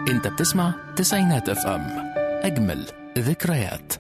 انت بتسمع تسعينات اف ام اجمل ذكريات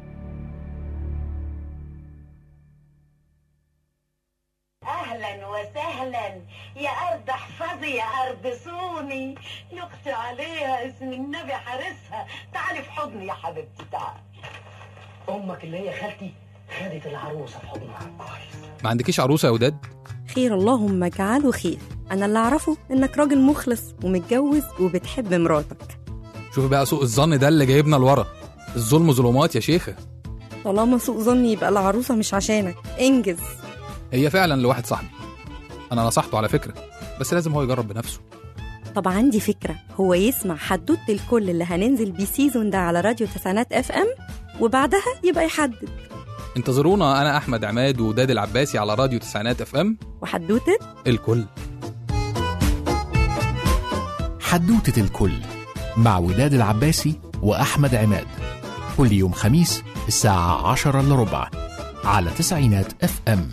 اهلا وسهلا يا ارض احفظي يا ارض صوني يقطع عليها اسم النبي حارسها تعالي في حضني يا حبيبتي تعالي امك اللي هي خالتي خدت العروسه في حضنها كويس ما عندكيش عروسه يا وداد خير اللهم اجعله خير انا اللي اعرفه انك راجل مخلص ومتجوز وبتحب مراتك شوفي بقى سوء الظن ده اللي جايبنا لورا الظلم ظلمات يا شيخه طالما سوء ظني يبقى العروسه مش عشانك انجز هي فعلا لواحد صاحبي انا نصحته على فكره بس لازم هو يجرب بنفسه طب عندي فكره هو يسمع حدوته الكل اللي هننزل بيه سيزون ده على راديو تسعينات اف ام وبعدها يبقى يحدد انتظرونا انا احمد عماد وداد العباسي على راديو تسعينات اف ام وحدوته الكل حدوتة الكل مع وداد العباسي وأحمد عماد كل يوم خميس الساعة عشرة إلا ربع على تسعينات اف ام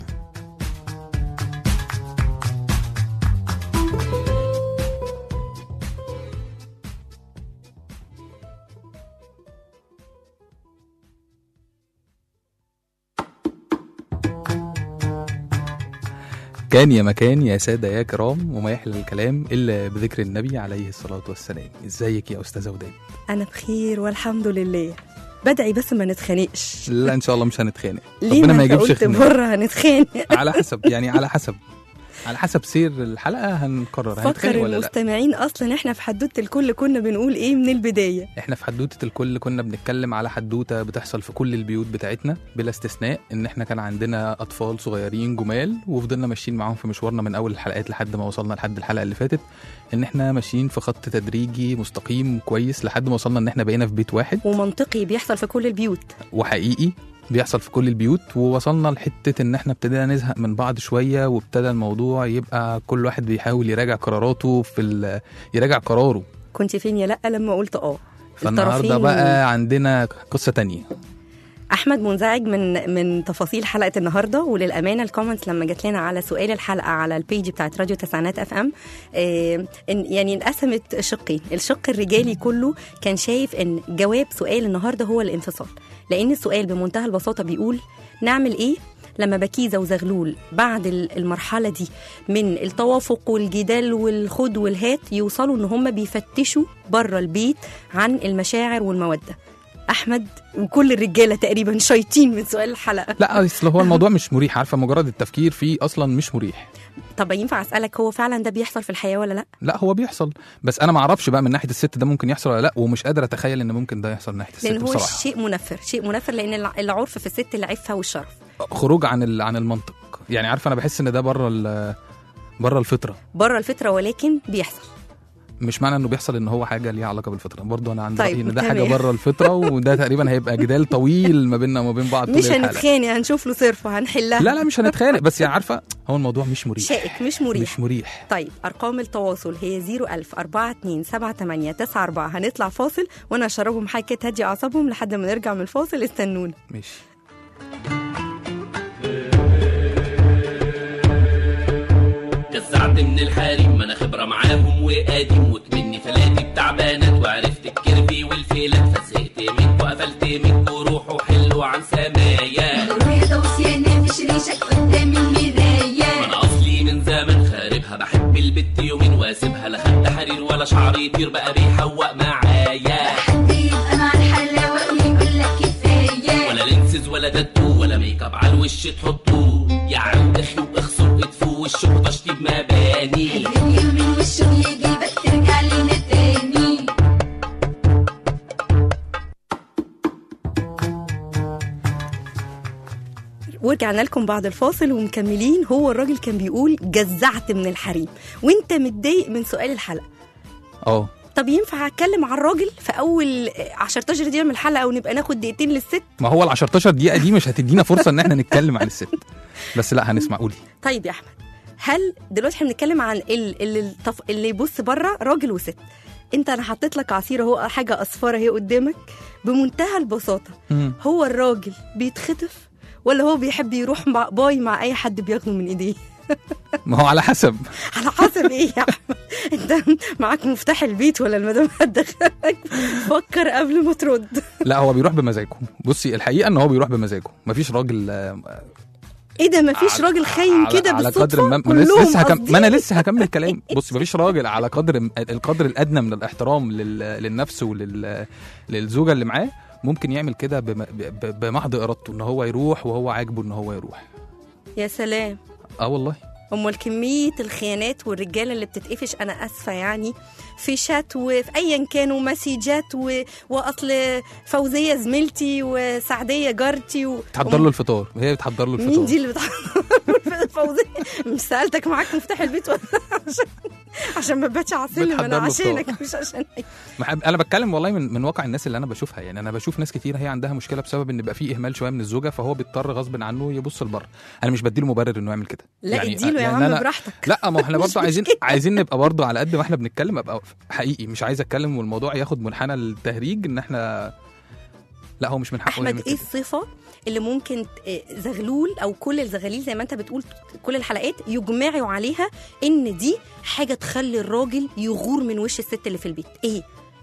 كان يا مكان يا سادة يا كرام وما يحلى الكلام إلا بذكر النبي عليه الصلاة والسلام ازيك يا أستاذة وداد انا بخير والحمد لله بدعي بس ما نتخانقش لا إن شاء الله مش هنتخانق ليه ربنا ما ما انت يجيبش قلت خناق بره هنتخانق على حسب يعني على حسب على حسب سير الحلقة هنقرر فكر هنتخانق ولا لا المستمعين اصلا احنا في حدوته الكل كنا بنقول ايه من البدايه احنا في حدوتة الكل كنا بنتكلم على حدوتة بتحصل في كل البيوت بتاعتنا بلا استثناء ان احنا كان عندنا اطفال صغيرين جمال وفضلنا ماشيين معاهم في مشوارنا من اول الحلقات لحد ما وصلنا لحد الحلقة اللي فاتت ان احنا ماشيين في خط تدريجي مستقيم كويس لحد ما وصلنا ان احنا بقينا في بيت واحد ومنطقي بيحصل في كل البيوت وحقيقي بيحصل في كل البيوت ووصلنا لحتة ان احنا ابتدينا نزهق من بعض شوية وابتدى الموضوع يبقى كل واحد بيحاول يراجع قراراته في ال- يراجع قراره كنت فين يا لا لما قلت اه فالنهارده الطرفين- بقى عندنا قصة تانية احمد منزعج من من تفاصيل حلقه النهارده وللامانه الكومنتس لما جات لنا على سؤال الحلقه على البيج بتاعت راديو تسعينات اف ام آه إن يعني انقسمت شقين الشق الرجالي كله كان شايف ان جواب سؤال النهارده هو الانفصال لان السؤال بمنتهى البساطه بيقول نعمل ايه لما بكيزة وزغلول بعد ال- المرحلة دي من التوافق والجدال والخد والهات يوصلوا ان هم بيفتشوا بره البيت عن المشاعر والمودة احمد وكل الرجاله تقريبا شايطين من سؤال الحلقه لا اصل هو الموضوع مش مريح عارفه مجرد التفكير فيه اصلا مش مريح طب ينفع اسالك هو فعلا ده بيحصل في الحياه ولا لا لا هو بيحصل بس انا ما اعرفش بقى من ناحيه الست ده ممكن يحصل ولا لا ومش قادر اتخيل ان ممكن ده يحصل من ناحيه الست لان هو بصراحه شيء منفر شيء منفر لان الع- العرف في الست العفه والشرف خروج عن ال- عن المنطق يعني عارفه انا بحس ان ده بره ال- بره الفطره بره الفطره ولكن بيحصل مش معنى انه بيحصل ان هو حاجه ليها علاقه بالفطره برضه انا عندي طيب، رايي ان ده تمام. حاجه بره الفطره وده تقريبا هيبقى جدال طويل ما بيننا وما بين بعض طول مش الحلقه هنتخانق هنشوف له صرفه هنحلها لا لا مش هنتخانق بس يعني عارفه هو الموضوع مش مريح شائك مش مريح مش مريح طيب ارقام التواصل هي 01000 42 78 94 هنطلع فاصل وانا هشربهم حاجه كده تهدي اعصابهم لحد ما نرجع من الفاصل استنونا ماشي جزعت من الحريم ما انا خبره معاهم وقديم وكمني فلاتي بتاع بنات وعرفت الكيرفي والفيلات فزهقت منكو قفلت منكو روحوا حلوا عن سمايا رياضة وسيانة مش ريشك قدام ما المراية انا اصلي من زمان خاربها بحب البت يومين واسيبها لا خد حرير ولا شعر يطير بقى بيحوق معايا حد يبقى مع الحلاوة ويقول لك كفاية ولا لينسز ولا تاتو ولا ميك اب على الوش تحطوه يا عم اخلوا اخسر ادفوا وشه تشطيب مباني اليومين والشوق يجيبك ترجع لنا تاني ورجعنا لكم بعد الفاصل ومكملين هو الراجل كان بيقول جزعت من الحريم وانت متضايق من سؤال الحلقه اه طب ينفع اتكلم عن الراجل في اول 10 دقيقه من الحلقه ونبقى ناخد دقيقتين للست ما هو ال 10 دقيقه دي مش هتدينا فرصه ان احنا نتكلم عن الست بس لا هنسمع قولي طيب يا احمد هل دلوقتي احنا بنتكلم عن ال- اللي, الطف... اللي يبص بره راجل وست انت انا حطيت لك عصير اهو حاجه اصفره اهي قدامك بمنتهى البساطه مم. هو الراجل بيتخطف ولا هو بيحب يروح مع باي مع اي حد بياخده من ايديه ما هو على حسب على حسب ايه يا احمد انت انت معاك مفتاح البيت ولا المدام هتدخلك فكر قبل ما ترد لا هو بيروح بمزاجه بصي الحقيقه ان هو بيروح بمزاجه مفيش راجل آه، ايه ده مفيش على- راجل خاين على- كده على بالصدفه قدر ما ما أنا لسه, كلهم لسه هكم... قاصدين. ما انا لسه هكمل كلام بص مفيش راجل على قدر القدر الادنى من الاحترام لل... للنفس ولل للزوجه اللي معاه ممكن يعمل كده بم... ب... بمحض ارادته ان هو يروح وهو عاجبه ان هو يروح يا سلام اه والله امال كميه الخيانات والرجاله اللي بتتقفش انا اسفه يعني في شات وفي ايا كانوا مسيجات و... واصل فوزيه زميلتي وسعديه جارتي و... تحضر له الفطار هي بتحضر له الفطار مين دي اللي بتحضر فوزيه مش سالتك معاك مفتاح البيت ولا عشان عشان ما باتش على السلم بتحضر انا له عشانك مش عشان محب... انا بتكلم والله من من واقع الناس اللي انا بشوفها يعني انا بشوف ناس كتير هي عندها مشكله بسبب ان بقى في اهمال شويه من الزوجه فهو بيضطر غصب عنه يبص لبره انا مش بديله مبرر انه يعمل كده لا يعني اديله يا لأن عم أنا- براحتك لا ما احنا مش برضه عايزين مشكلة. عايزين نبقى برضه على قد ما احنا بنتكلم ابقى حقيقي مش عايز اتكلم والموضوع ياخد منحنى التهريج ان احنا لا هو مش من حقه احمد يعمل ايه كده. الصفه اللي ممكن ت- زغلول او كل الزغاليل زي ما انت بتقول كل الحلقات يجمعوا عليها ان دي حاجه تخلي الراجل يغور من وش الست اللي في البيت ايه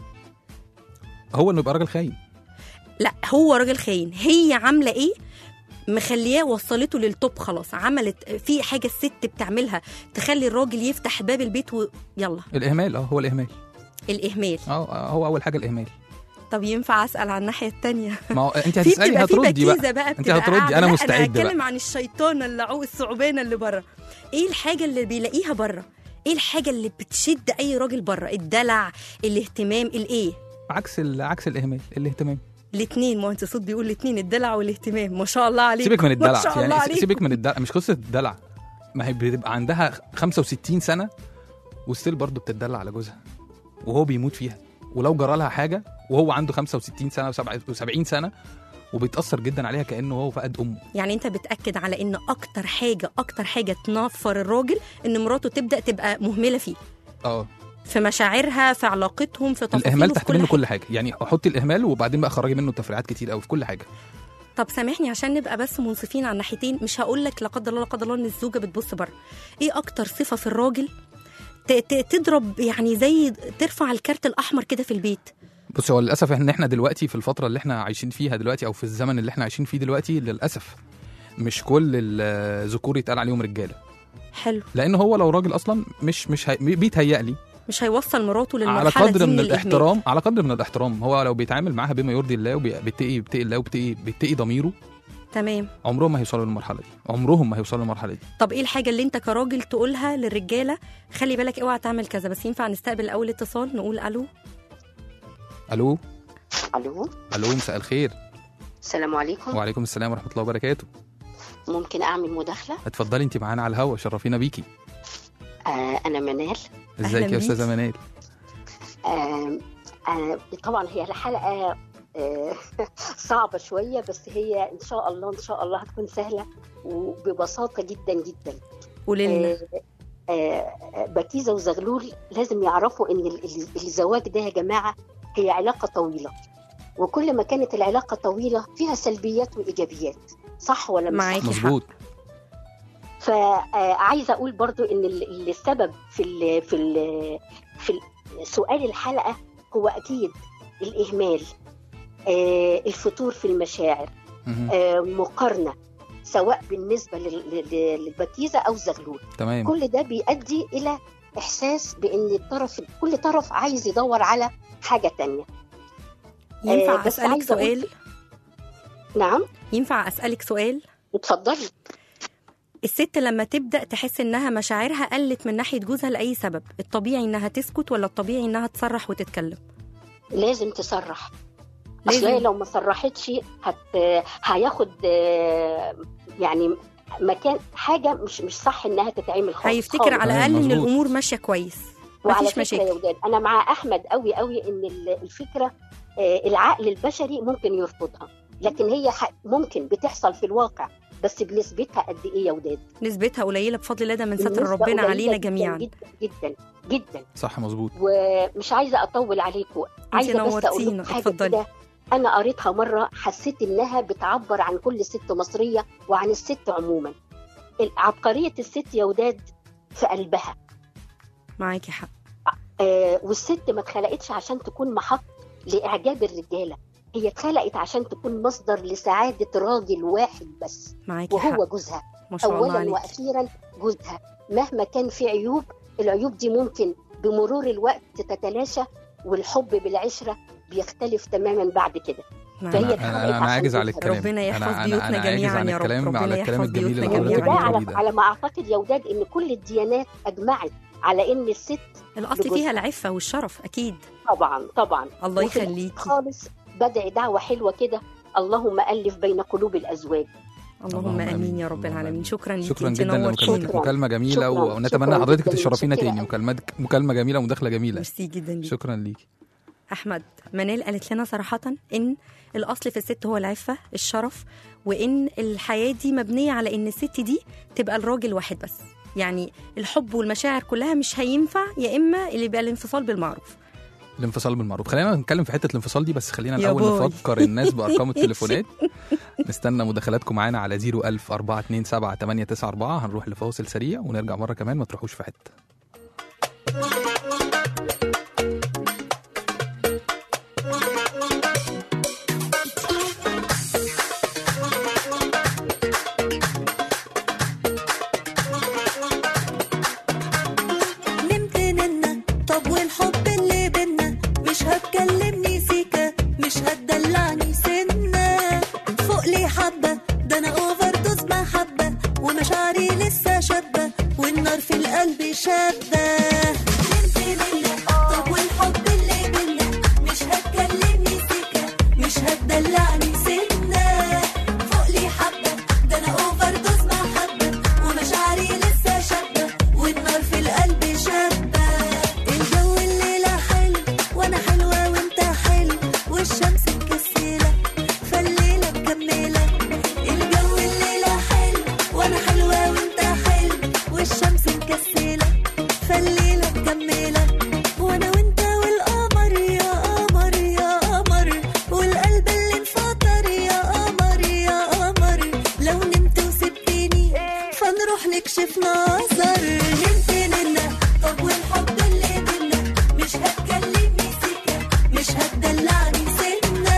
هو انه يبقى راجل خاين لا هو راجل خاين هي عامله ايه مخلياه وصلته للتوب خلاص عملت في حاجه الست بتعملها تخلي الراجل يفتح باب البيت ويلا الاهمال اه هو الاهمال الاهمال اه آه، هو اول حاجه الاهمال طب ينفع اسال عن الناحيه الثانيه ما هو انت في هتسالي بتبقى في هتردي بكيزه بقى بقى انت بتبقى هتردي قاعدة. انا لا، مستعد انا بقى هتكلم عن الشيطانه اللعوق الثعبانه اللي بره ايه الحاجه اللي بيلاقيها بره ايه الحاجه اللي بتشد اي راجل بره الدلع الاهتمام الايه عكس ال- عكس الاهمال الاهتمام الاثنين ما هو انت صوت بيقول الاثنين الدلع والاهتمام ما شاء الله عليك سيبك من ما الدلع شاء الله يعني عليك سيبك من الدلع مش قصه الدلع ما هي بتبقى عندها 65 سنه وستيل برضه بتدلع على جوزها وهو بيموت فيها ولو جرى لها حاجه وهو عنده 65 سنه و70 سنه وبيتاثر جدا عليها كانه هو فقد امه يعني انت بتاكد على ان اكتر حاجه اكتر حاجه تنفر الراجل ان مراته تبدا تبقى مهمله فيه اه في مشاعرها في علاقتهم في تفاصيله الاهمال في تحت كل منه حاجة. كل حاجه يعني حطي الاهمال وبعدين بقى خرجي منه تفريعات كتير قوي في كل حاجه طب سامحني عشان نبقى بس منصفين على الناحيتين مش هقول لك لا قدر الله لا قدر الله ان الزوجه بتبص بره ايه اكتر صفه في الراجل ت- ت- تضرب يعني زي ترفع الكارت الاحمر كده في البيت بص هو للاسف ان احنا دلوقتي في الفتره اللي احنا عايشين فيها دلوقتي او في الزمن اللي احنا عايشين فيه دلوقتي للاسف مش كل الذكور يتقال عليهم رجاله حلو لان هو لو راجل اصلا مش مش هي... بيتهيأ لي مش هيوصل مراته على للمرحله قدر دي من الإهمال. الاحترام على قدر من الاحترام هو لو بيتعامل معاها بما يرضي الله وبيتقي بيتقي الله وبيتقي بيتقي ضميره تمام عمرهم ما هيوصلوا للمرحله دي عمرهم ما هيوصلوا للمرحله دي طب ايه الحاجه اللي انت كراجل تقولها للرجاله خلي بالك اوعى تعمل كذا بس ينفع نستقبل اول اتصال نقول الو الو الو الو مساء الخير السلام عليكم وعليكم السلام ورحمه الله وبركاته ممكن اعمل مداخله اتفضلي انت معانا على الهوا شرفينا بيكي آه انا منال ازيك يا بيكي. استاذه منال آه آه طبعا هي الحلقه آه صعبه شويه بس هي ان شاء الله ان شاء الله هتكون سهله وببساطه جدا جدا قولي لنا آه آه بكيزه وزغلول لازم يعرفوا ان ال- ال- الزواج ده يا جماعه هي علاقه طويله وكل ما كانت العلاقه طويله فيها سلبيات وايجابيات صح ولا مش صح؟ معاكي حق مظبوط فعايزه اقول برضو ان ال- اللي السبب في ال في ال في ال- سؤال الحلقه هو اكيد الاهمال آه، الفتور في المشاعر مهم. آه، مقارنه سواء بالنسبه لل- لل- للبكيزه او الزغلول تمام كل ده بيؤدي الى احساس بان الطرف كل طرف عايز يدور على حاجه تانية ينفع آه، بس اسالك عايزة أقول- سؤال نعم ينفع اسالك سؤال اتفضلي الست لما تبدا تحس انها مشاعرها قلت من ناحيه جوزها لاي سبب الطبيعي انها تسكت ولا الطبيعي انها تصرح وتتكلم لازم تصرح اصل هي لازم لو ما صرحتش هت... هياخد آه، يعني مكان حاجه مش مش صح انها تتعمل خالص هيفتكر خالص. على تمام، الاقل ان مظبوط. الامور ماشيه كويس وعلى مفيش فكره يا مشاكل وداد انا مع احمد قوي قوي ان ال- الفكره آه، العقل البشري ممكن يرفضها لكن هي ح- ممكن بتحصل في الواقع بس بنسبتها قد ايه يا وداد نسبتها قليله بفضل الله ده من ستر بنسبة ربنا قليلة علينا جداً جميعا جدا جدا جدا صح مظبوط ومش عايزه اطول عليكم عايزه بس اقول نورتينا، لكم حاجه اتفضلي. كده انا قريتها مره حسيت انها بتعبر عن كل ست مصريه وعن الست عموما عبقريه الست يا وداد في قلبها معاكي حق آه والست ما اتخلقتش عشان تكون محط لاعجاب الرجاله هي اتخلقت عشان تكون مصدر لسعاده راجل واحد بس معاكي حق وهو جوزها ما شاء الله اولا عليك واخيرا جوزها مهما كان في عيوب العيوب دي ممكن بمرور الوقت تتلاشى والحب بالعشره بيختلف تماما بعد كده معاكي فهي انا اتخلقت انا, أنا عشان عاجز على جوزها. الكلام ربنا يحفظ أنا- أنا- بيوتنا أنا عاجز جميعاً عن يا رب. الكلام ربنا على الكلام يحفظ الجميل اللي بيوتنا حضرتك جميعاً وده يا بتقوليه على, ده على ما اعتقد يا وداد ان كل الديانات اجمعت على ان الست الاصل لجوزها. فيها العفه والشرف اكيد طبعا طبعا الله وفي يخليكي خالص بدعي دعوه حلوه كده اللهم الف بين قلوب الازواج اللهم امين يا رب اللهم العالمين آمين. شكرا ليكي شكرا انت جدا نورتينا لمكالمتك شكراً. مكالمه جميله شكراً. ونتمنى شكراً حضرتك جداً. تشرفينا متشكرة تاني أوي. مكالمه مكالمه جميله ومداخله جميله ميرسي جدا ليكي. شكرا ليكي احمد منال قالت لنا صراحه ان الاصل في الست هو العفه الشرف وان الحياه دي مبنيه على ان الست دي تبقى الراجل واحد بس يعني الحب والمشاعر كلها مش هينفع يا اما اللي يبقى الانفصال بالمعروف الانفصال بالمعروف خلينا نتكلم في حته الانفصال دي بس خلينا يا الاول باي. نفكر الناس بارقام التليفونات نستنى مداخلاتكم معانا على 01000 427 894 هنروح لفاصل سريع ونرجع مره كمان ما تروحوش في حته نمت ننا طب والحب اللي بينا مش هتكلمني سيكا مش هتدلعني سنة فوق لي حبة ده انا اوفر دوز محبة ومشاعري لسه شابة والنار في القلب شابة نمت ننا طب والحب اللي بينا مش هتكلمني سيكا مش هتدلعني سنة فوق لي حبة ده انا اوفر دوز محبة ومشاعري لسه شابة والنار في القلب شابة الجو الليلة حلو وانا حلوة وانت حلو والشمس مكسلة فالليلة مكملة الجو الليلة حلو وانا حلوة وانت حلو والشمس مكسلة فالليلة مكملة وانا وانت والقمر يا قمر يا قمر والقلب اللي انفطر يا قمر يا قمر لو نمت وسبتني فنروح نكشف نظر نمت ننا طب والحب اللي بينا مش هتكلمني سكة مش هتدلعني سنة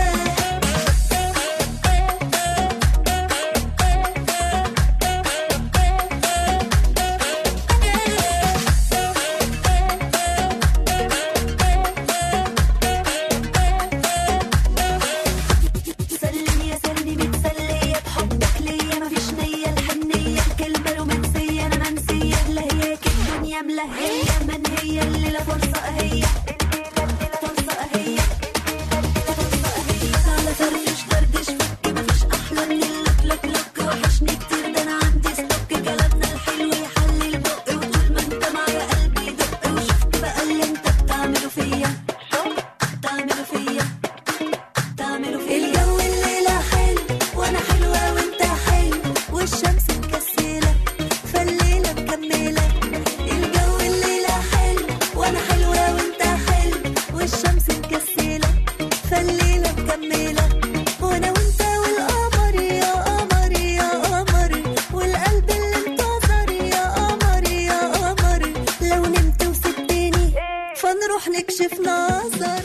سلم يا سلمي متسلية بحبك ليا مفيش نية الحنية الكلمة رومانسية أنا منسية لهياك الدنيا ملهية من هي الليلة فرصة هي فرصة هي فرصة هي على فرفش دردش فك مفيش أحلى من اللك لك لك وحشني كتير ده أنا عندي ستوك كلامنا الحلو يحلي البق وطول ما أنت معايا قلبي يدق وشفت بقى اللي أنت بتعمله فيا بتعمله فيا تعملوا في الجو الليلة حلو وانا حلوة وانت حلو والشمس مكسلة فالليلة مكملة الجو الليلة حلو وانا حلوة وانت حلو والشمس مكسلة فالليلة مكملة وانا وانت والقمر يا قمر يا قمر والقلب اللي انتظر يا قمر يا قمر لو نمت وسبتني فنروح نكشف نظر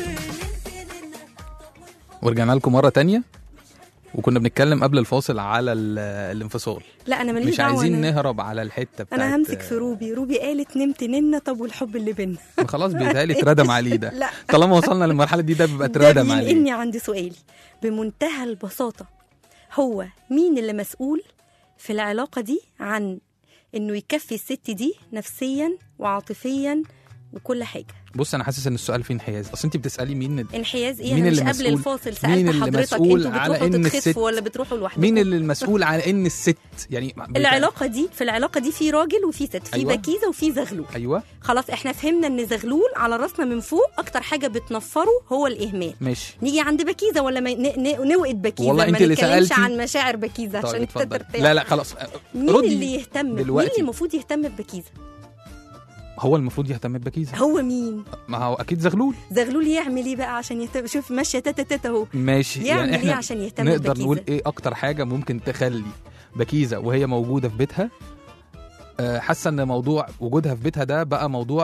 ورجعنا لكم مره تانية وكنا بنتكلم قبل الفاصل على ال- الانفصال لا انا ماليش مش دعوه عايزين أنا. نهرب على الحته بتاعت انا همسك في روبي روبي قالت نمت ننا طب والحب اللي بينا خلاص بيتهيألي اتردم عليه ده لا طالما وصلنا للمرحله دي ده بيبقى ده اتردم عليه بينقلني عند سؤالي بمنتهى البساطة هو مين اللي مسؤول في العلاقة دي عن انه يكفي الست دي نفسيا وعاطفيا وكل حاجة بص انا حاسس ان السؤال فيه انحياز اصل انت بتسالي مين انحياز ايه مين انا مش اللي قبل مسؤول؟ الفاصل مين سألت اللي حضرتك مسؤول انتوا على بتروحوا إن الست- تتخطفوا ولا بتروحوا لوحدكم مين اللي المسؤول على ان الست يعني العلاقة دي في العلاقة دي في راجل وفي ست في أيوة. بكيزة وفي زغلول ايوه خلاص احنا فهمنا ان زغلول على راسنا من فوق اكتر حاجة بتنفره هو الاهمال ماشي نيجي عند بكيزه ولا ما ن- ن- نوقد بكيزه والله ما أنت اللي نتكلمش سألتي. عن مشاعر بكيزه طيب عشان انت اتفضل ترتاح لا لا خلاص مين ردي اللي يهتم مين دلوقتي. اللي المفروض يهتم ببكيزه هو المفروض يهتم ببكيزه هو مين ما هو اكيد زغلول زغلول يعمل ايه بقى عشان يهتم شوف ماشيه تاتا تاتا اهو ماشي يعمل يعني ايه احنا عشان يهتم نقدر ببكيزه نقول ايه اكتر حاجه ممكن تخلي بكيزه وهي موجوده في بيتها آه، حاسه ان موضوع وجودها في بيتها ده بقى موضوع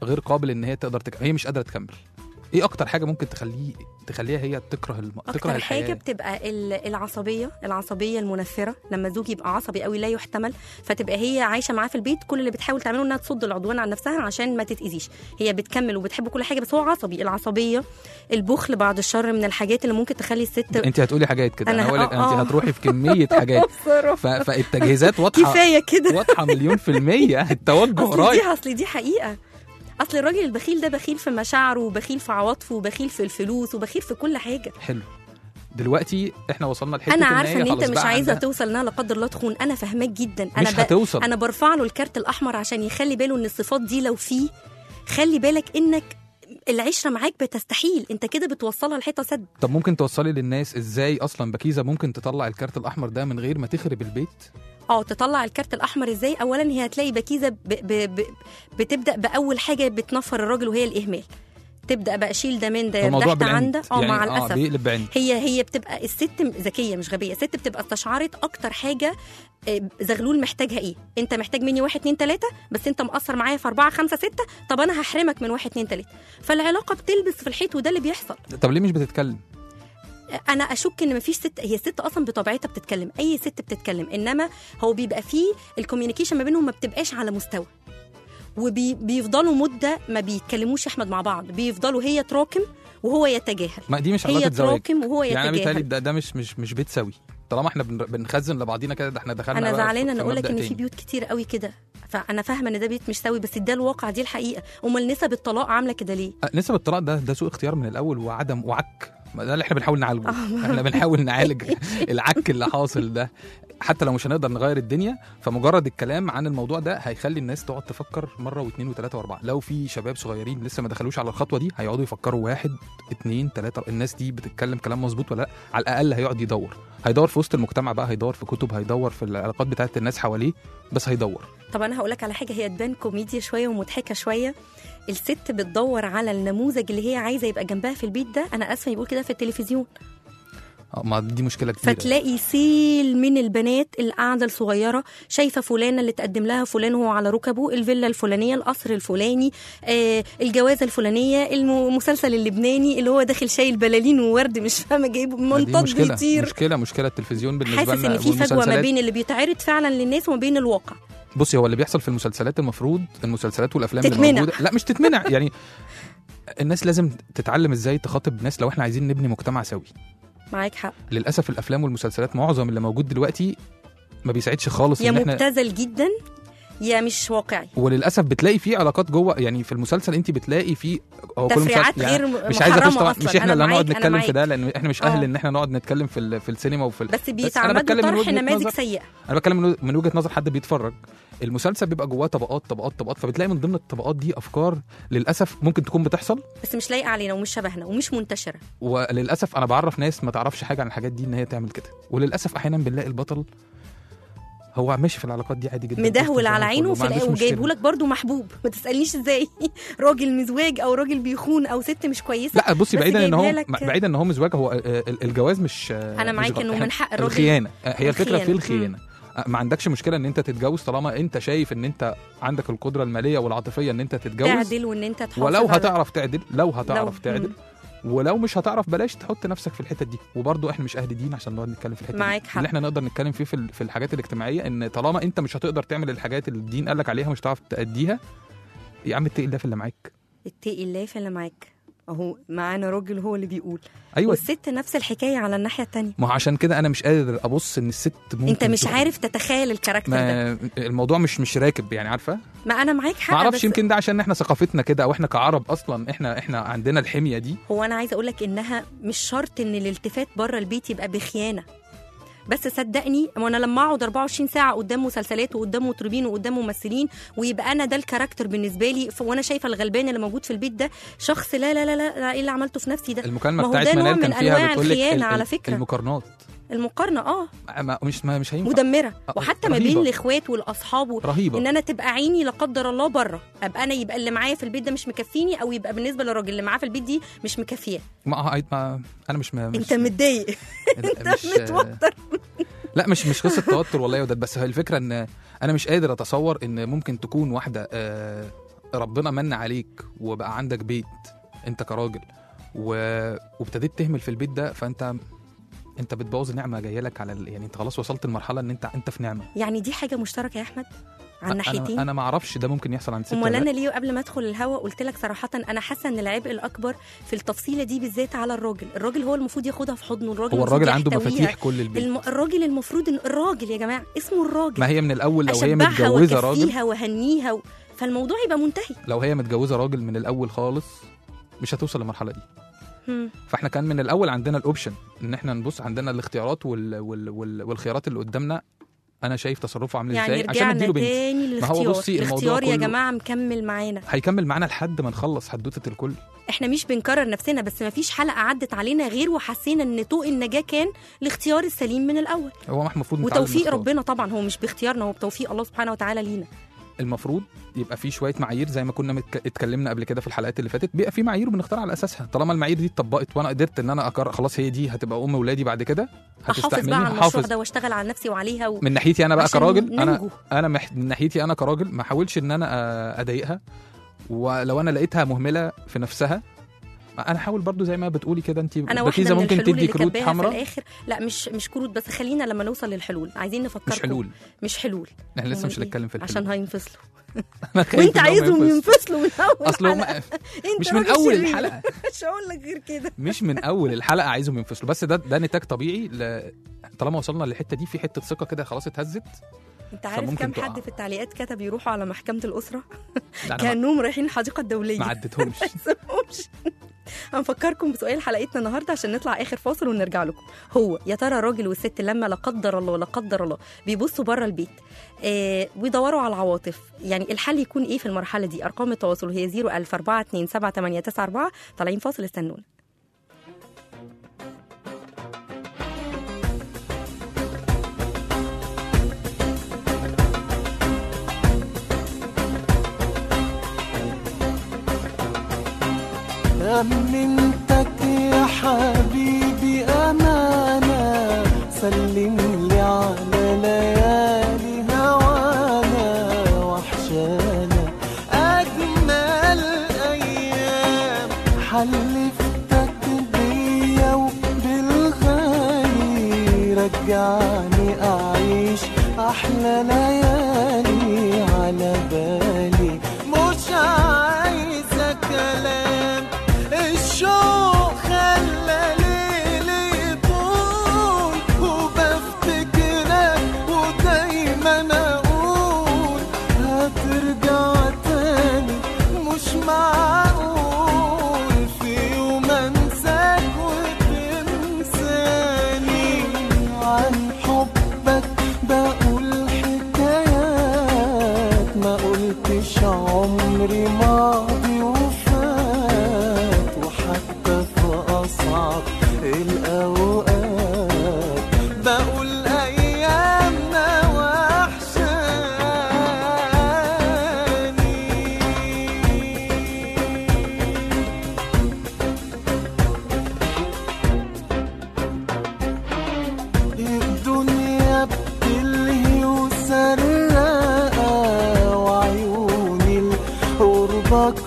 غير قابل ان هي تقدر تك... هي مش قادره تكمل ايه اكتر حاجه ممكن تخليه تخليها هي تكره الم... تكره اكتر الحياه حاجه بتبقى ال- العصبيه العصبيه المنفره لما الزوج يبقى عصبي قوي لا يحتمل فتبقى هي عايشه معاه في البيت كل اللي بتحاول تعمله انها تصد العدوان عن نفسها عشان ما تتاذيش هي بتكمل وبتحب كل حاجه بس هو عصبي العصبيه البخل بعد الشر من الحاجات اللي ممكن تخلي الست انت هتقولي حاجات كده أنا انا ه- هقول لك آه. انت هتروحي في كميه حاجات ف... فالتجهيزات واضحه كفايه كده واضحه مليون في الميه التوجه اصل دي رايح اصل دي حقيقه اصل الراجل البخيل ده بخيل في مشاعره وبخيل في عواطفه وبخيل في الفلوس وبخيل في كل حاجه حلو دلوقتي احنا وصلنا لحته انا إن عارفه هي ان انت خلاص مش بقى عايزه عندها- توصل انها لا قدر الله تخون انا فاهماك جدا انا مش هتوصل. انا برفع له الكارت الاحمر عشان يخلي باله ان الصفات دي لو فيه خلي بالك انك العشره معاك بتستحيل انت كده بتوصلها لحته سد طب ممكن توصلي للناس ازاي اصلا بكيزه ممكن تطلع الكارت الاحمر ده من غير ما تخرب البيت اه تطلع الكارت الاحمر ازاي اولا هي هتلاقي بكيزه ب... ب... ب... بتبدا باول حاجه بتنفر الراجل وهي الاهمال تبدا بقى شيل ده من ده الموضوع يرتاح بالعند عندك اه يعني مع اه الاسف بيقلب بعند هي هي بتبقى الست ذكيه مش غبيه الست بتبقى استشعرت اكتر حاجه آه، زغلول محتاجها ايه انت محتاج مني واحد اتنين تلاته بس انت مقصر معايا في اربعه خمسه سته طب انا هحرمك من واحد اتنين تلاته فالعلاقه بتلبس في الحيط وده اللي بيحصل طب ليه مش بتتكلم انا اشك ان مفيش ست هي الست اصلا بطبيعتها بتتكلم اي ست بتتكلم انما هو بيبقى فيه الكوميونيكيشن ما بينهم ما بتبقاش على مستوى وبيفضلوا مده ما بيتكلموش يا احمد مع بعض بيفضلوا هي تراكم وهو يتجاهل ما دي مش هي علاقه زواج تراكم وهو يعني انا بيتهيألي يتجاهل ده, ده مش مش مش بيت سوي طالما احنا بن- بنخزن لبعضينا كده ده احنا دخلنا انا بقى زعلانه في- ان في اقول لك مبدأ ان في تاني. بيوت كتير قوي كده فانا فاهمه ان ده بيت مش سوي بس ده الواقع دي الحقيقه امال نسب الطلاق عامله كده ليه أه، نسب الطلاق ده ده سوء اختيار من الاول وعدم وعك ما ده اللي احنا بنحاول نعالجه احنا بنحاول نعالج العك اللي حاصل ده حتى لو مش هنقدر نغير الدنيا فمجرد الكلام عن الموضوع ده هيخلي الناس تقعد تفكر مره واثنين وثلاثه واربعه لو في شباب صغيرين لسه ما دخلوش على الخطوه دي هيقعدوا يفكروا واحد اثنين ثلاثه الناس دي بتتكلم كلام مظبوط ولا لا على الاقل هيقعد يدور هيدور في وسط المجتمع بقى هيدور في كتب هيدور في العلاقات بتاعت الناس حواليه بس هيدور طب انا هقول لك على حاجه هي تبان كوميديا شويه ومضحكه شويه الست بتدور على النموذج اللي هي عايزه يبقى جنبها في البيت ده انا اسفه يقول كده في التلفزيون آه، ما دي مشكله كبيره فتلاقي سيل من البنات القاعده الصغيره شايفه فلانه اللي تقدم لها فلان وهو على ركبه الفيلا الفلانيه القصر الفلاني آه الجوازه الفلانيه الم- المسلسل اللبناني اللي هو داخل شايل بلالين وورد مش فاهمه جايبه ما دي منطاد مشكله بيطير مشكله مشكله التلفزيون بالنسبه حاسس لنا ان في فجوه ما والمسلسلات. بين اللي بيتعرض فعلا للناس وما بين الواقع بصي هو اللي بيحصل في المسلسلات المفروض المسلسلات والافلام اللي تتمنع. موجوده لا مش تتمنع يعني الناس لازم تتعلم ازاي تخاطب ناس لو احنا عايزين نبني مجتمع سوي معاك حق للاسف الافلام والمسلسلات معظم اللي موجود دلوقتي ما بيساعدش خالص يا ان احنا مبتذل جدا يا مش واقعي وللاسف بتلاقي في علاقات جوه يعني في المسلسل انت بتلاقي في هو كل تفريعات مسلسل غير مش عايز اخش محرمة طبعا أصلاً. مش احنا أنا اللي هنقعد معاك، أنا نتكلم في معاك. ده لان احنا مش اهل آه. ان احنا نقعد نتكلم في ال- في السينما وفي ال- بس أنا بيتعمدوا بتكلم من طرح وجهة نماذج نظر- سيئه انا بتكلم من- من وجهه نظر حد بيتفرج المسلسل بيبقى جواه طبقات طبقات طبقات فبتلاقي من ضمن الطبقات دي افكار للاسف ممكن تكون بتحصل بس مش لايقه علينا ومش شبهنا ومش منتشره وللاسف انا بعرف ناس ما تعرفش حاجه عن الحاجات دي ان هي تعمل كده وللاسف احيانا بنلاقي البطل هو ماشي في العلاقات دي عادي جدا مدهول على وسط عينه الزمن وفي كله، ما الآ- عندوش وجايبه مشكلة. لك برضه محبوب ما تسالنيش ازاي راجل مزواج او راجل بيخون او ست مش كويسه لا بصي بس بعيدا ان هو جايبها لك- بعيدا ان هو مزواج هو آه، ال- الجواز مش أنا مش معاك غلط. إنه إحنا- من حق الراجل- الخيانه آه، هي الفكره في الخيانة. الخيانه آه، ما عندكش مشكله ان انت تتجوز طالما انت شايف ان انت عندك القدره الماليه والعاطفيه ان انت تتجوز تعدل وان انت تحافظ ولو على- هتعرف تعدل لو هتعرف لو- تعدل ولو مش هتعرف بلاش تحط نفسك في الحته دي وبرضه احنا مش اهل دين عشان نقعد نتكلم في الحته معاك دي حق. اللي احنا نقدر نتكلم فيه في, ال- في الحاجات الاجتماعيه ان طالما انت مش هتقدر تعمل الحاجات اللي الدين قال لك عليها مش هتعرف تأديها يا عم اتقي الله في اللي معاك اتقي الله في اللي معاك اهو معانا راجل هو اللي بيقول ايوه والست نفس الحكايه على الناحيه التانية ما هو عشان كده انا مش قادر ابص ان الست ممكن انت مش تكون- عارف تتخيل الكاركتر ده ما الموضوع مش مش راكب يعني عارفه ما انا معاك حق ما اعرفش بس يمكن ده عشان احنا ثقافتنا كده او احنا كعرب اصلا احنا احنا عندنا الحميه دي هو انا عايزه اقول لك انها مش شرط ان الالتفات بره البيت يبقى بخيانه بس صدقني وانا لما اقعد 24 ساعه قدام مسلسلات وقدام مطربين وقدام ممثلين ويبقى انا ده الكاركتر بالنسبه لي ف- وانا شايفه الغلبان اللي موجود في البيت ده شخص لا لا لا لا, لا ايه اللي عملته في نفسي ده المكالمه ما هو بتاعت ده نوع منال كان من فيها انواع بتقول لك الخيانه على فكره المقارنات المقارنه اه ما مش ما مش هينفع مدمره آه، وحتى ما بين رهيبة. الاخوات والاصحاب و- رهيبه ان انا تبقى عيني لا قدر الله بره ابقى انا يبقى اللي معايا في البيت ده مش مكفيني او يبقى بالنسبه للراجل اللي معاه في البيت دي مش مكفيه ما, ما انا مش ما مش انت متضايق انت مش متوتر لا مش مش قصه توتر والله يا وداد بس هي الفكره ان انا مش قادر اتصور ان ممكن تكون واحده آه، ربنا من عليك وبقى عندك بيت انت كراجل و... وابتديت تهمل في البيت ده فانت انت بتبوظ نعمه جايه لك على ال... يعني انت خلاص وصلت لمرحله ان انت انت في نعمه يعني دي حاجه مشتركه يا احمد عن ناحيتين انا انا ما اعرفش ده ممكن يحصل عند ست امال ولا انا لأ. ليه قبل ما ادخل الهوا قلت لك صراحه انا حاسه ان العبء الاكبر في التفصيله دي بالذات على الراجل الراجل هو المفروض ياخدها في حضنه الراجل هو المفروض الراجل عنده يحتويها. مفاتيح كل البيت الم... الراجل المفروض ان الراجل يا جماعه اسمه الراجل ما هي من الاول لو هي اشبعها متجوزه راجل واكفيها وهنيها و... فالموضوع يبقى منتهي لو هي متجوزه راجل من الاول خالص مش هتوصل للمرحله دي هم. فاحنا كان من الاول عندنا الاوبشن ان احنا نبص عندنا الاختيارات وال... وال... وال... والخيارات اللي قدامنا انا شايف تصرفه عامل يعني ازاي عشان رجعنا اديله بنت تاني ما هو للاختيار بصي الموضوع الاختيار يا كله- جماعه مكمل معانا هيكمل معانا لحد ما نخلص حدوته الكل احنا مش بنكرر نفسنا بس ما فيش حلقه عدت علينا غير وحسينا ان طوق النجاه كان الاختيار السليم من الاول هو احنا المفروض نتعلم وتوفيق نختار. ربنا طبعا هو مش باختيارنا هو بتوفيق الله سبحانه وتعالى لينا المفروض يبقى في شويه معايير زي ما كنا متك... اتكلمنا قبل كده في الحلقات اللي فاتت بيبقى في معايير وبنختار على اساسها طالما المعايير دي اتطبقت وانا قدرت ان انا اقرر خلاص هي دي هتبقى ام ولادي بعد كده احافظ هتستحملني بقى على المشروع هحافظ ده واشتغل على نفسي وعليها و... من ناحيتي انا بقى عشان كراجل انا ننجو. انا مح... من ناحيتي انا كراجل ما احاولش ان انا آه، اضايقها ولو انا لقيتها مهمله في نفسها انا احاول برضو زي ما بتقولي كده انت انا بكيزة واحده من ممكن الحلول تدي اللي كروت كاتباها في حمراء الاخر لا مش مش كروت بس خلينا لما نوصل للحلول عايزين نفكركم مش حلول مش حلول احنا لسه أمال مش إيه؟ هنتكلم في الحلول عشان هينفصلوا أنا خايف وانت إن هم عايزهم ينفصلوا. ينفصلوا من اول اصل هم حلقة. انت مش من راجل اول شرير. الحلقه مش هقول لك غير كده مش من اول الحلقه عايزهم ينفصلوا بس ده ده نتاج طبيعي ل... طالما وصلنا للحته دي في حته ثقه كده خلاص اتهزت انت عارف فممكن كم تقع. حد في التعليقات كتب يروحوا على محكمه الاسره لا، أنا ما- كانهم رايحين الحديقه الدوليه ما عدتهمش تسيبهمش هنفكركم بسؤال حلقتنا النهارده عشان نطلع اخر فاصل ونرجع لكم هو يا ترى الراجل والست لما لا قدر الله لا قدر الله بيبصوا بره البيت آه ويدوروا على العواطف يعني الحل يكون ايه في المرحله دي ارقام التواصل هي 01000 427 طالعين فاصل استنونا أمنتك يا حبيبي أمانة سلم لي على ليالي هوانا وحشانا أجمل أيام حلفتك بيا وبالغالي رجعني أعيش أحلى ليالي على بالي مش عايزة كلام الشوق خلى ليلي يطول وبفتكرك ودايما اقول هترجع تاني مش معقول في يوم انساك وتنساني عن حبك بقول حكايات ما قلتش عمري ماضي وفات وحتى في أصعب الأوقات بقول أيامنا وحشاني الدنيا بتلهي وسرقة وعيوني لقربك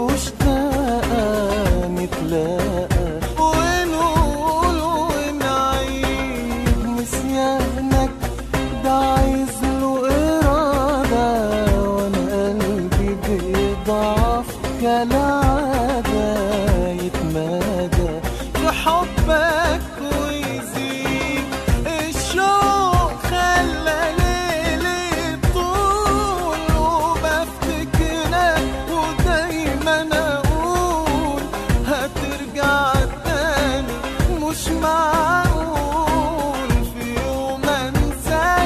مشتاقة نتلاقى ونقول ونعيد نسيانك ده عايز له إرادة وأنا قلبي بيضعف كالعادة يتمادى في حبك ويزيد الشوق خلى ليلي طول وبفتكرك ودايما اقول هترجع تاني مش معقول في يوم انساك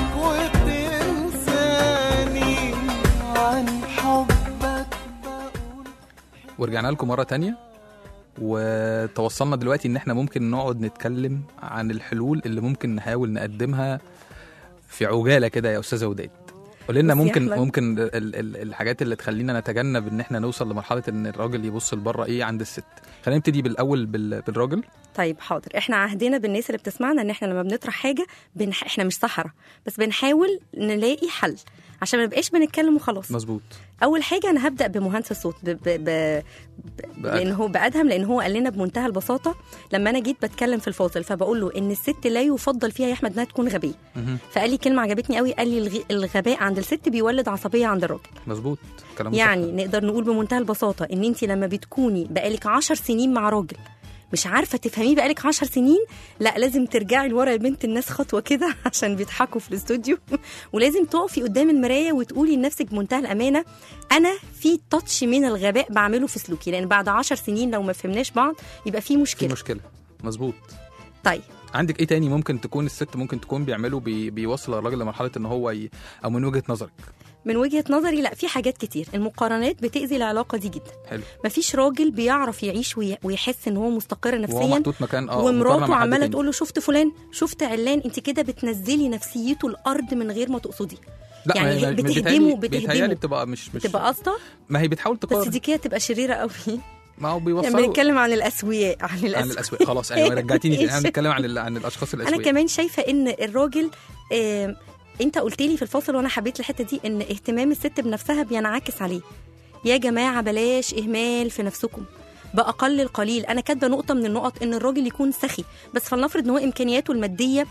وتنساني عن حبك بقول ورجعنا لكم مره تانية وتوصلنا دلوقتي ان احنا ممكن نقعد نتكلم عن الحلول اللي ممكن نحاول نقدمها في عجاله كده يا استاذه وداد قول لنا بصي يا ممكن أحمد. ممكن ال- ال- الحاجات اللي تخلينا نتجنب ان احنا نوصل لمرحله ان الراجل يبص لبره ايه عند الست خلينا نبتدي بالاول بال- بالراجل طيب حاضر احنا عهدنا بالناس اللي بتسمعنا ان احنا لما بنطرح حاجه بنح... احنا مش سحرة بس بنحاول نلاقي حل عشان ما نبقاش بنتكلم وخلاص مظبوط اول حاجه انا هبدا بمهندس الصوت ب... ب... ب... ب... لان هو بادهم لان هو قال لنا بمنتهى البساطه لما انا جيت بتكلم في الفاصل فبقول له ان الست لا يفضل فيها يا احمد انها تكون غبيه مهم. فقال لي كلمه عجبتني قوي قال لي الغ... الغباء عند الست بيولد عصبيه عند الراجل مظبوط كلام يعني نقدر نقول بمنتهى البساطه ان انت لما بتكوني بقالك عشر سنين مع راجل مش عارفه تفهميه بقالك عشر سنين لا لازم ترجعي لورا يا بنت الناس خطوه كده عشان بيضحكوا في الاستوديو ولازم تقفي قدام المرايه وتقولي لنفسك بمنتهى الامانه انا في تاتش من الغباء بعمله في سلوكي لان بعد عشر سنين لو ما فهمناش بعض يبقى في في مشكله مشكله مظبوط طيب عندك ايه تاني ممكن تكون الست ممكن تكون بيعمله بي بيوصل الراجل لمرحله ان هو ي... او من وجهه نظرك من وجهه نظري لا في حاجات كتير المقارنات بتاذي العلاقه دي جدا حلو مفيش راجل بيعرف يعيش وي- ويحس ان هو مستقر وهو نفسيا محطوط مكان اه مقارنة ومراته مع حد عماله تاني. تقول له شفت فلان شفت علان انت كده بتنزلي نفسيته الارض من غير ما تقصدي لا يعني ما- ما- بتهدمه بيتهيألي- بيتهيألي بتهدمه بتبقى مش مش تبقى قصده ما هي بتحاول بس تقارن دي كده تبقى شريره قوي ما هو يعني بيوصلوا بنتكلم عن الاسوياء عن الاسوياء عن الاسواق خلاص ايوه رجعتيني تاني. احنا إيش؟ بنتكلم عن ال- عن الاشخاص انا الاسواق كمان شايفه ان الراجل آه انت قلت لي في الفاصل وانا حبيت الحته دي ان اهتمام الست بنفسها بينعكس عليه يا جماعه بلاش اهمال في نفسكم باقل القليل انا كاتبه نقطه من النقط ان الراجل يكون سخي بس فلنفرض ان هو امكانياته الماديه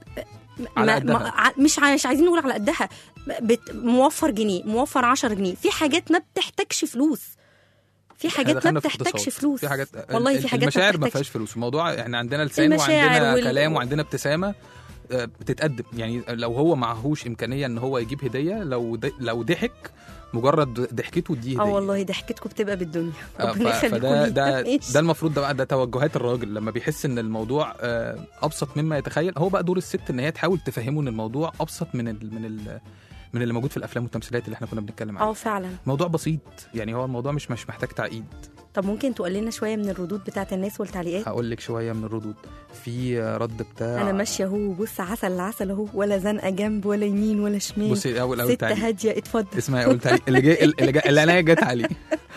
على ما قدها. ما ع- مش ع- مش عايزين نقول على قدها بت موفر جنيه موفر 10 جنيه في حاجات ما بتحتاجش فلوس في إحنا حاجات ما دخلنا في بتحتاجش اقتصاد. فلوس في حاجات والله ال- في حاجات المشاعر ما بتحتاجش. فيهاش فلوس الموضوع احنا عندنا لسان المشاعر وعندنا وال- كلام وعندنا ابتسامه آه، بتتقدم يعني لو هو معهوش امكانيه ان هو يجيب هديه لو د... لو ضحك مجرد ضحكته دي هديه اه والله ضحكتكم بتبقى بالدنيا آه، ربنا ف- يخليكم فده لي. ده ماشي. ده المفروض ده بقى ده توجهات الراجل لما بيحس ان الموضوع آه، ابسط مما يتخيل هو بقى دور الست ان هي تحاول تفهمه ان الموضوع ابسط من ال من ال من اللي موجود في الافلام والتمثيلات اللي احنا كنا بنتكلم اه عنها فعلا موضوع بسيط يعني هو الموضوع مش مش محتاج تعقيد طب ممكن تقول لنا شويه من الردود بتاعت الناس والتعليقات هقول لك شويه من الردود في رد بتاع انا ماشيه اهو بص عسل العسل اهو ولا زنقه جنب ولا يمين ولا شمال بصي اول اول ست تعليق هاديه اتفضل اسمعي اول تعليق اللي جاي اللي, جاي اللي انا جت عليه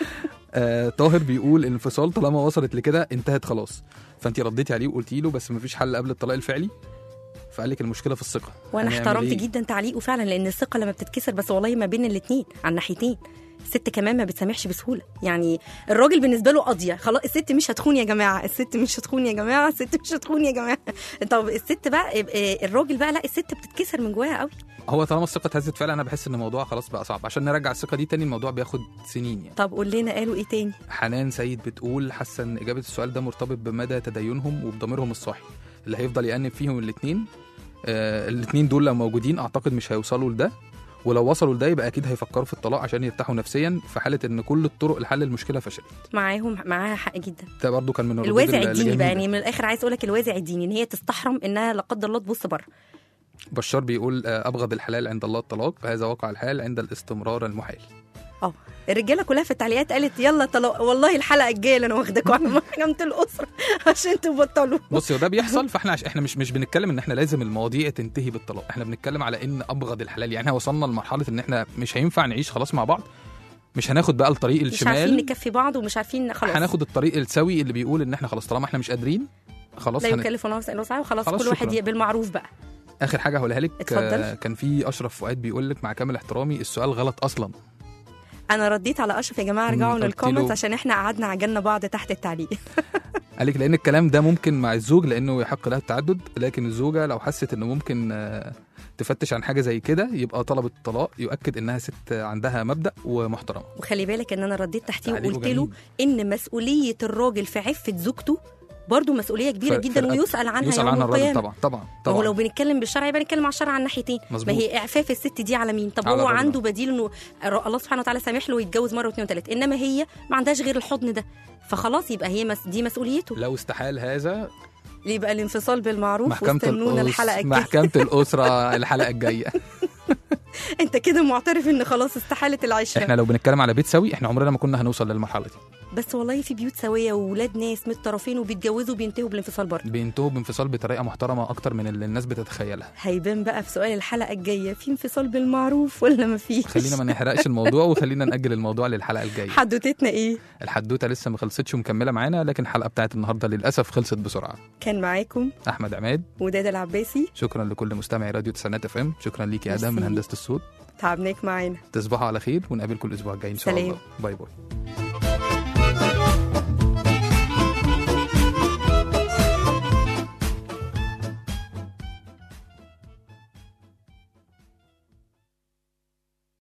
آه طاهر بيقول الانفصال طالما وصلت لكده انتهت خلاص فانت رديتي عليه وقلتي له بس مفيش حل قبل الطلاق الفعلي فقال لك المشكله في الثقه وانا هنعمل احترمت إيه؟ جدا تعليقه فعلا لان الثقه لما بتتكسر بس والله ما بين الاثنين على الناحيتين الست كمان ما بتسامحش بسهوله يعني الراجل بالنسبه له قاضيه خلاص الست مش هتخون يا جماعه الست مش هتخون يا جماعه الست مش هتخون يا جماعه طب الست بقى آه، الراجل بقى لا الست بتتكسر من جواها قوي هو طالما الثقه اتهزت فعلا انا بحس ان الموضوع خلاص بقى صعب عشان نرجع الثقه دي تاني الموضوع بياخد سنين يعني طب قول لنا قالوا ايه تاني حنان سيد بتقول حاسه ان اجابه السؤال ده مرتبط بمدى تدينهم وبضميرهم الصاحي اللي هيفضل يأنب فيهم الاثنين آه الاثنين دول لو موجودين اعتقد مش هيوصلوا لده ولو وصلوا لده يبقى اكيد هيفكروا في الطلاق عشان يرتاحوا نفسيا في حاله ان كل الطرق لحل المشكله فشلت معاهم معاها حق جدا ده برضو كان من الردود الوازع اللي الديني بقى جميلة. يعني من الاخر عايز اقول لك الوازع الديني ان هي تستحرم انها لا قدر الله تبص بره بشار بيقول آه، ابغض الحلال عند الله الطلاق فهذا واقع الحال عند الاستمرار المحال اه الرجاله كلها في التعليقات قالت يلا طلاق والله الحلقه الجايه اللي انا واخداكم على محكمه الاسره عشان تبطلوا بصي وده بيحصل فاحنا عش... احنا مش مش بنتكلم ان احنا لازم المواضيع تنتهي بالطلاق احنا بنتكلم على ان ابغض الحلال يعني احنا وصلنا لمرحله ان احنا مش هينفع نعيش خلاص مع بعض مش هناخد بقى الطريق مش عارفين الشمال نكفي بعض ومش عارفين خلاص هناخد الطريق السوي اللي بيقول ان احنا خلاص طالما احنا مش قادرين خلاص لا هن... يكلف الله نفسا الا وسعها وخلاص خلاص كل واحد شكراً. ي- بالمعروف بقى اخر حاجه هقولها لك اتفضل. آه، كان في اشرف فؤاد بيقول لك مع كامل احترامي السؤال غلط اصلا انا رديت على اشرف يا جماعه ارجعوا قلت للكومنتس له- عشان احنا قعدنا عجلنا بعض تحت التعليق قال لك لان الكلام ده ممكن مع الزوج لانه يحق لها التعدد لكن الزوجه لو حست انه ممكن آه، تفتش عن حاجه زي كده يبقى طلب الطلاق يؤكد انها ست عندها مبدا ومحترمه وخلي بالك ان انا رديت تحتيه تعليقه وقلت له ان مسؤوليه الراجل في عفه زوجته برضه مسؤوليه كبيره ف- جدا فرقة- ويسال عنها يسال يوم عنها الراجل القيامه طبعا طبعا ما هو لو طبعا بنتكلم بالشرع يبقى نتكلم على الشرع على الناحيتين مظبوط. ما هي اعفاف الست دي على مين طب على هو الراجل. عنده بديل انه الله سبحانه وتعالى سامح له ويتجوز مره واثنين وثلاثه انما هي ما عندهاش غير الحضن ده فخلاص يبقى هي مس... دي مسؤوليته لو استحال هذا يبقى الانفصال بالمعروف محكمة واستنونا الأس... الحلقه الجايه محكمة الأسرة الحلقة الجاية انت كده معترف ان خلاص استحاله العشره احنا لو بنتكلم على بيت سوي احنا عمرنا ما كنا هنوصل للمرحلة دي بس والله في بيوت سويه وولاد ناس من الطرفين وبيتجوزوا وبينتهوا بالانفصال برضه بينتهوا بانفصال بطريقة محترمة أكتر من اللي الناس بتتخيلها هيبان بقى في سؤال الحلقه الجايه في انفصال بالمعروف ولا ما فيش خلينا ما نحرقش الموضوع وخلينا نأجل الموضوع للحلقة الجاية حدوتتنا ايه الحدوتة لسه ما خلصتش ومكملة معانا لكن الحلقة بتاعت النهاردة للأسف خلصت بسرعة كان معاكم أحمد عماد وداد العباسي شكرا لكل مستمعي راديو تسعينات اف ام شكرا ليك يا ادم من ميرسي. هندسة الصوت تعبناك معانا تصبحوا على خير ونقابلكم الاسبوع الجاي ان شاء سلام. الله باي باي